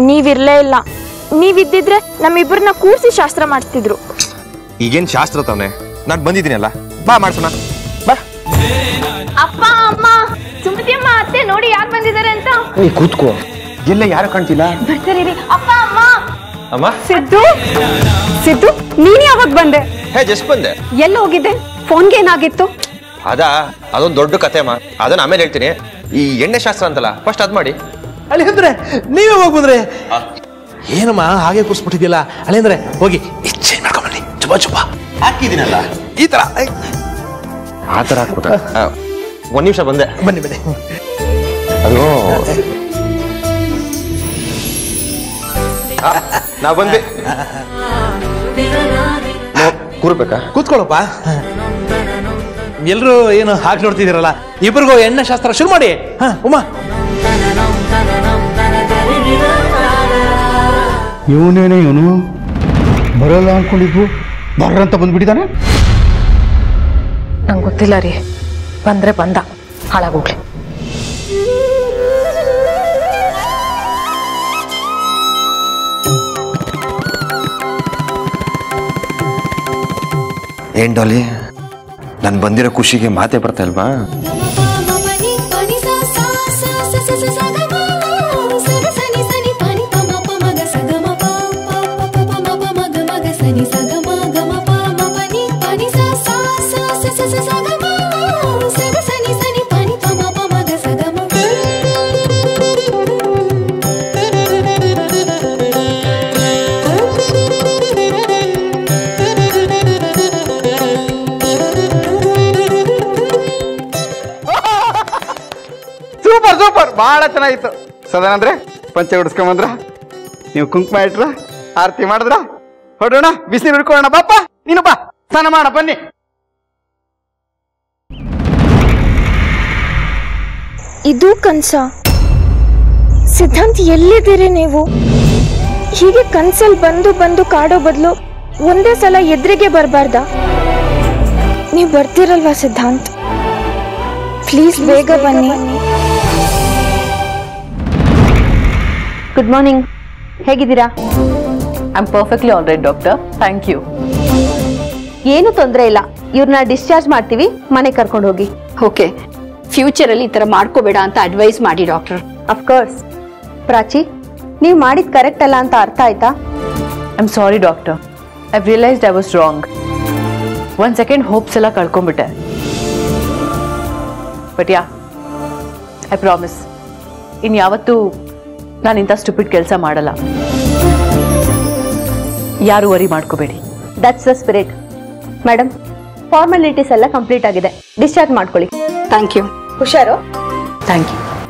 ನೀವಿರ್ಲೇ ಇಲ್ಲ ನೀವಿದ್ದಿದ್ರೆ ನಮ್ಮಿಬ್ಬರನ್ನ ಕೂರಿಸಿ ಶಾಸ್ತ್ರ ಮಾಡಿಸ್ತಿದ್ರು ಈಗೇನ್ ಶಾಸ್ತ್ರ ತಾನೆ ನಾನು ಬಂದಿದ್ದೀನಲ್ಲ ಬಾ ಮಾಡ್ಸೋಣ ಬಾ ಅಪ್ಪ ಅಮ್ಮ ಸುಮತಿ ಅಮ್ಮ ಅತ್ತೆ ನೋಡಿ ಯಾರು ಬಂದಿದ್ದಾರೆ ಅಂತ ಏ ಕೂತ್ಕೋ ಎಲ್ಲ ಯಾರು ಕಾಣ್ತಿಲ್ಲ ಬರ್ತಾರೆ ರೀ ಅಪ್ಪ ಅಮ್ಮ ಅಮ್ಮ ಸಿದ್ದು ಸಿದ್ದು ನೀನ್ ಯಾವಾಗ ಬಂದೆ ಹೇ ಜಸ್ಟ್ ಬಂದೆ ಎಲ್ಲಿ ಹೋಗಿದ್ದೆ ಫೋನ್ಗೆ ಏನಾಗಿತ್ತು ಅದಾ ಅದೊಂದು ದೊಡ್ಡ ಕತೆ ಅಮ್ಮ ಅದನ್ನ ಆಮೇಲೆ ಹೇಳ್ತೀನಿ ಈ ಎಣ್ಣೆ ಶಾಸ್ತ್ರ ಅಂತಲ್ಲ ಫಸ್ಟ್ ಅದ್ ಮಾಡಿ ಅಲ್ಲಿ ಅಂದ್ರೆ ನೀವೇ ಹೋಗಿ ಬಂದ್ರೆ ಏನಮ್ಮ ಹಾಗೆ ಕೂರ್ಸ್ಬಿಟ್ಟಿದ್ಯಲ್ಲ ಅಲ್ಲಿ ಅಂದ್ರೆ ಹೋಗಿ ಇಚ್ಛೆ ಮಾಡ್ಕೊಂಬನ್ನಿ ಚುಬ ಚುಬ ಹಾಕಿದ್ದೀನಲ್ಲ ಈ ತರ ಐ, ಆ ಥರ ಹಾಕ್ಬಿಟ್ಟ ಒಂದ್ ನಿಮಿಷ ಬಂದೆ ಬನ್ನಿ ಬನ್ನಿ ಅದು ಆ, ನಾ ಬಂದೆ ನೋ- ಕೂರ್ಬೇಕಾ ಕೂತ್ಕೊಳ್ಳಪ್ಪ ಎಲ್ರು ಏನು ಹಾಕಿ ನೋಡ್ತಿದ್ದೀರಲ್ಲ ಇಬ್ರಿಗೂ ಎಣ್ಣೆ ಶಾಸ್ತ್ರ ಶುರು ಮಾಡಿ ಹಾ ಉಮಾ ಇವನೇನೆ ಇವನು ಬರಲ್ಲ ಅನ್ಕೊಂಡಿದ್ವು ಬರ್ರಂತ ಬಂದ್ಬಿಟ್ಟಿದ್ದಾನೆ ನಂಗೆ ಗೊತ್ತಿಲ್ಲ ರೀ ಬಂದ್ರೆ ಬಂದ ಹಾಳಾಗೋಗ್ಲಿ ಏನ್ ಡಾಲಿ ನಾನು ಬಂದಿರೋ ಖುಷಿಗೆ ಮಾತೆ ಬರ್ತಾ ಇಲ್ವಾ ಸೂಪರ್ ಸೂಪರ್ ಬಹಳ ಚೆನ್ನಾಗಿತ್ತು ಸದನ ಅಂದ್ರೆ ಪಂಚೆ ಉಡ್ಸ್ಕೊಂಬಂದ್ರ ನೀವು ಕುಂಕುಮ ಇಟ್ರ ಆರತಿ ಮಾಡಿದ್ರ ಹೊಡೋಣ ಬಿಸಿನೀರು ಹಿಡ್ಕೊಳ್ಳೋಣ ಬಾಪ್ಪ ನೀನು ಬಾ ಸ್ನಾನ ಮಾಡ ಬನ್ನಿ ಇದು ಕನ್ಸ ಸಿದ್ಧಾಂತ್ ಎಲ್ಲಿದ್ದೀರಿ ನೀವು ಹೀಗೆ ಕನ್ಸಲ್ ಬಂದು ಬಂದು ಕಾಡೋ ಬದಲು ಒಂದೇ ಸಲ ಎದುರಿಗೆ ಬರಬಾರ್ದ ನೀವು ಬರ್ತಿರಲ್ವಾ ಸಿದ್ಧಾಂತ್ ಪ್ಲೀಸ್ ಬೇಗ ಬನ್ನಿ ಗುಡ್ ಮಾರ್ನಿಂಗ್ ಹೇಗಿದ್ದೀರಾ I am perfectly all right doctor thank you ಏನು ತೊಂದರೆ ಇಲ್ಲ ಇವ್ರನ್ನ ಡಿಸ್ಚಾರ್ಜ್ ಮಾಡ್ತೀವಿ ಮನೆ ಕರ್ಕೊಂಡು ಹೋಗಿ ಓಕೆ ಫ್ಯೂಚರಲ್ಲಿ ಈ ಥರ ಮಾಡ್ಕೋಬೇಡ ಅಂತ ಅಡ್ವೈಸ್ ಮಾಡಿ ಡಾಕ್ಟರ್ ಅಫ್ಕೋರ್ಸ್ ಪ್ರಾಚಿ ನೀವು ಮಾಡಿದ್ ಕರೆಕ್ಟ್ ಅಲ್ಲ ಅಂತ ಅರ್ಥ ಆಯ್ತಾ I am sorry doctor I realised I was wrong one second hopes ಎಲ್ಲ ಕಳ್ಕೊಂಬಿಟ್ಟೆ ಬಟ್ ಯಾ ಐ ಪ್ರಾಮಿಸ್ ಇನ್ನು ಯಾವತ್ತೂ ನಾನು ಇಂಥ ಸ್ಟುಪಿಡ್ ಕೆಲಸ ಮಾಡಲ್ಲ ಯಾರು ವರಿ ಮಾಡ್ಕೋಬೇಡಿ that's the spirit madam formalities ಎಲ್ಲ ಕಂಪ್ಲೀಟ್ ಆಗಿದೆ ಡಿಸ್ಚಾರ್ಜ್ ಮಾಡ್ಕೊಳ್ಳಿ ಥ್ಯಾಂಕ್ ಯು ಹುಷಾರು ಥ್ಯಾಂಕ್ ಯು